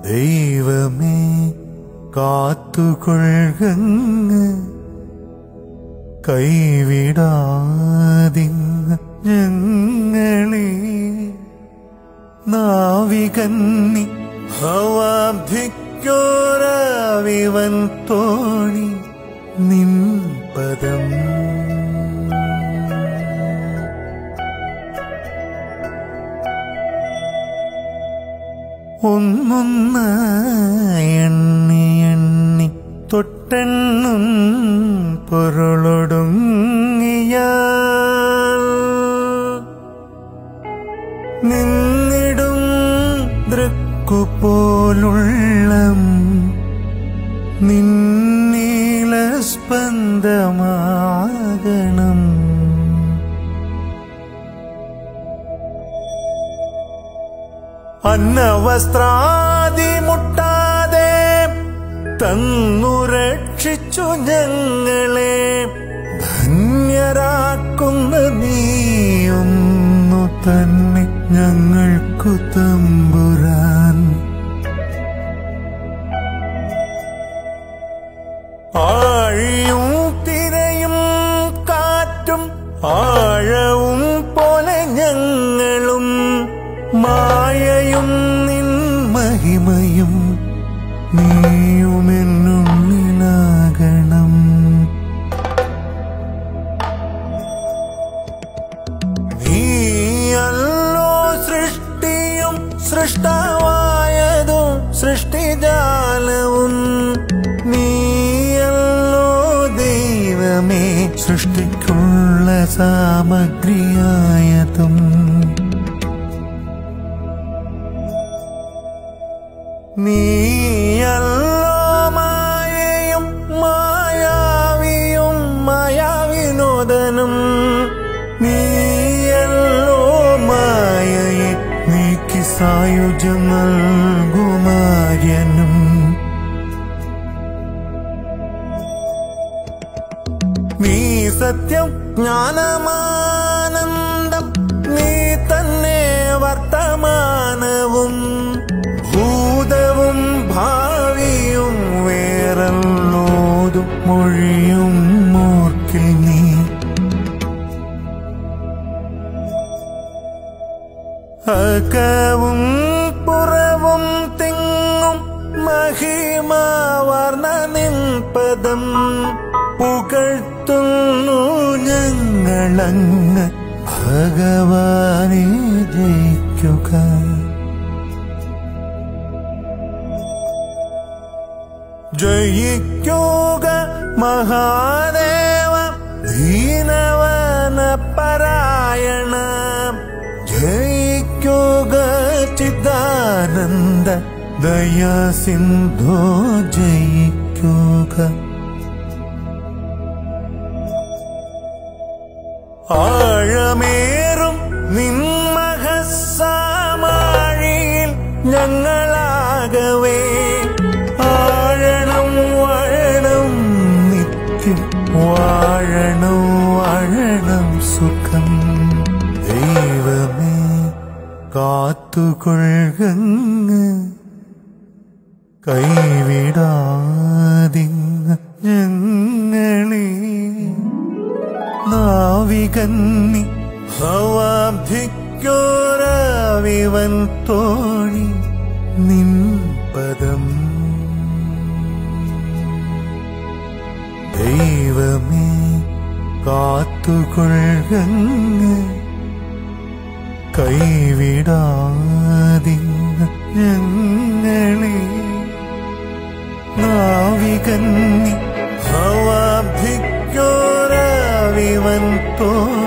ദൈവമേ കാത്തുകൊള്ളുങ്ങ് കൈവിടാതിങ്ങ് ഞങ്ങളെ നാവികന്നി ഹവാബ്ധിക്കോരാവിവൻ തോണി നിൻ പദം ഒന്നൊന്നായി എണ്ണി എണ്ണി തൊട്ടെണ്ണും പൊരുളൊടുങ്ങിയ നിന്നിടും ദൃക്കുപോലുള്ളം നിന്നീല സ്പന്ദമാകണം അന്നവസ്ത്രാദി മുട്ടാതെ തന്നു രക്ഷിച്ചു ഞങ്ങളെ ധന്യരാക്കുന്ന നീയൊന്നു തന്നെ ഞങ്ങൾക്കു തമ്പുരാൻ ആഴിയും തിരയും കാറ്റും ആഴവും പോലെ ഞങ്ങളും മായയും നിൻ മഹിമയും നീയുമെന്നുള്ളിലാകണം നീയല്ലോ സൃഷ്ടിയും സൃഷ്ടമായതും സൃഷ്ടിജാലവും നീയല്ലോ ദൈവമേ സൃഷ്ടിക്കുള്ള സാമഗ്രിയായതും നീയല്ലോ മായയും മായാവിയും മായാവിനോദനും നീയല്ലോ മായയെ നീക്കി സായുജ്യം നൽകുമാര്യനും നീ സത്യം ജ്ഞാനമാനന്ദം നീ തന്നെ വർത്തമാനവും ഭൂതവും ഭാവിയും വേറല്ലോതും മൊഴിയും മോർക്കിൽ നീ അകവും പുറവും തിങ്ങും മഹിമാവർണ്ണ നിൻ പദം പുകഴ്ത്തുന്നു ഞങ്ങളങ്ങ് ഭഗവാനെ ജയിക്കുക ജയിക്കുക മഹാദേവ ദീനവന പരായണ ജയിക്കുക ചിദാനന്ദ ദയാ സിന്ധോ ജയിക്കുക ആഴമേറും നിന്മഹസാമാഴിയിൽ ഞങ്ങളാകവേ ആഴണം വാഴണം നിത്യം വാഴണം വാഴണം സുഖം ദൈവമേ കാത്തുകൊള്ളുങ്ങ് കൈവിടാതിങ്ങ് ഞങ്ങളെ നാവികന്നി ഹവാബ്ധിക്കോരാവിവൻ തോണി നിൻ പദം ദൈവമേ കാത്തുകൊള്ളുങ്ങ് കൈവിടാതിങ്ങ് ഞങ്ങളെ നാവികന്നി ഹവാബ്ധിക്കോരാവിവൻ തോ